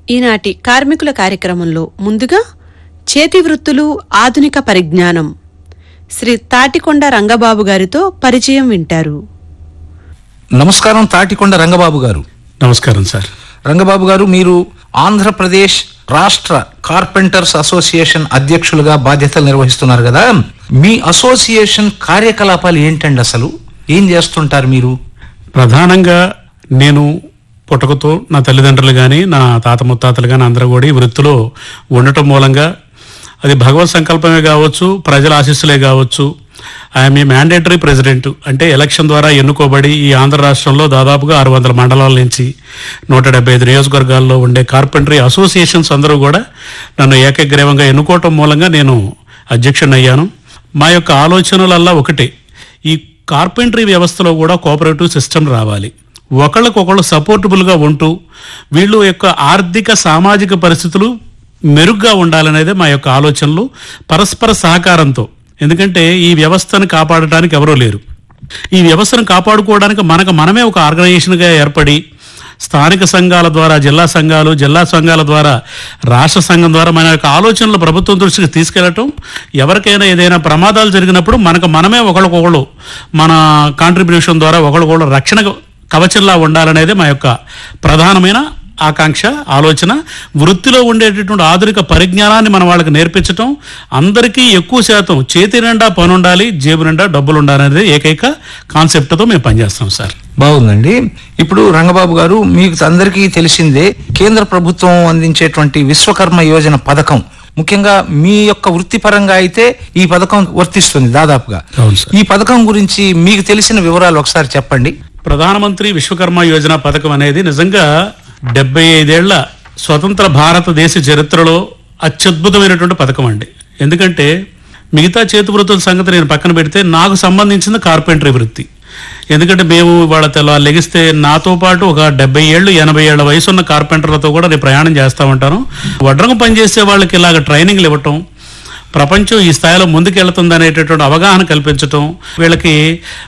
ఈనాటి కార్మికుల కార్యక్రమంలో ముందుగా చేతి వృత్తులు ఆధునిక పరిజ్ఞానం శ్రీ తాటికొండ రంగబాబు గారితో పరిచయం వింటారు నమస్కారం తాటికొండ రంగబాబు గారు నమస్కారం సార్ రంగబాబు గారు మీరు ఆంధ్రప్రదేశ్ రాష్ట్ర కార్పెంటర్స్ అసోసియేషన్ అధ్యక్షులుగా బాధ్యతలు నిర్వహిస్తున్నారు కదా మీ అసోసియేషన్ కార్యకలాపాలు ఏంటండి అసలు ఏం చేస్తుంటారు మీరు ప్రధానంగా నేను పుట్టకతో నా తల్లిదండ్రులు కానీ నా తాత ముత్తాతలు కానీ అందరూ కూడా ఈ వృత్తిలో ఉండటం మూలంగా అది భగవత్ సంకల్పమే కావచ్చు ప్రజల ఆశీస్సులే కావచ్చు ఐఎమ్ ఏ మ్యాండేటరీ ప్రెసిడెంట్ అంటే ఎలక్షన్ ద్వారా ఎన్నుకోబడి ఈ ఆంధ్ర రాష్ట్రంలో దాదాపుగా ఆరు వందల మండలాల నుంచి నూట డెబ్బై ఐదు నియోజకవర్గాల్లో ఉండే కార్పెంటరీ అసోసియేషన్స్ అందరూ కూడా నన్ను ఏకగ్రీవంగా ఎన్నుకోవటం మూలంగా నేను అధ్యక్షుడిని అయ్యాను మా యొక్క ఆలోచనలల్లా ఒకటే ఈ కార్పెంటరీ వ్యవస్థలో కూడా కోఆపరేటివ్ సిస్టమ్ రావాలి ఒకళ్ళకొకళ్ళు సపోర్టబుల్గా ఉంటూ వీళ్ళు యొక్క ఆర్థిక సామాజిక పరిస్థితులు మెరుగ్గా ఉండాలనేదే మా యొక్క ఆలోచనలు పరస్పర సహకారంతో ఎందుకంటే ఈ వ్యవస్థను కాపాడటానికి ఎవరూ లేరు ఈ వ్యవస్థను కాపాడుకోవడానికి మనకు మనమే ఒక ఆర్గనైజేషన్గా ఏర్పడి స్థానిక సంఘాల ద్వారా జిల్లా సంఘాలు జిల్లా సంఘాల ద్వారా రాష్ట్ర సంఘం ద్వారా మన యొక్క ఆలోచనలు ప్రభుత్వం దృష్టికి తీసుకెళ్లటం ఎవరికైనా ఏదైనా ప్రమాదాలు జరిగినప్పుడు మనకు మనమే ఒకళ్ళకొకళ్ళు మన కాంట్రిబ్యూషన్ ద్వారా ఒకళ్ళకొకళ్ళు రక్షణ కవచంలా ఉండాలనేది మా యొక్క ప్రధానమైన ఆకాంక్ష ఆలోచన వృత్తిలో ఉండేటటువంటి ఆధునిక పరిజ్ఞానాన్ని మన వాళ్ళకి నేర్పించటం అందరికీ ఎక్కువ శాతం చేతి నిండా పని ఉండాలి జేబు నిండా డబ్బులు ఉండాలనేది ఏకైక కాన్సెప్ట్తో మేము పనిచేస్తాం సార్ బాగుందండి ఇప్పుడు రంగబాబు గారు మీకు అందరికీ తెలిసిందే కేంద్ర ప్రభుత్వం అందించేటువంటి విశ్వకర్మ యోజన పథకం ముఖ్యంగా మీ యొక్క వృత్తిపరంగా అయితే ఈ పథకం వర్తిస్తుంది దాదాపుగా అవును సార్. ఈ పథకం గురించి మీకు తెలిసిన వివరాలు ఒకసారి చెప్పండి ప్రధానమంత్రి విశ్వకర్మ యోజన పథకం అనేది నిజంగా డెబ్బై ఐదేళ్ల స్వతంత్ర భారతదేశ చరిత్రలో అత్యద్భుతమైనటువంటి పథకం అండి ఎందుకంటే మిగతా చేతి వృత్తుల సంగతి నేను పక్కన పెడితే నాకు సంబంధించిన కార్పెంటరీ వృత్తి ఎందుకంటే మేము వాళ్ళ తెల్ల లెగిస్తే నాతో పాటు ఒక డెబ్బై ఏళ్ళు ఎనభై ఏళ్ల వయసు ఉన్న కార్పెంటర్లతో కూడా నేను ప్రయాణం చేస్తూ ఉంటాను వడ్రంగం పనిచేసే వాళ్ళకి ఇలాగ ట్రైనింగ్లు ఇవ్వటం ప్రపంచం ఈ స్థాయిలో ముందుకెళ్తుంది అనేటటువంటి అవగాహన కల్పించటం వీళ్ళకి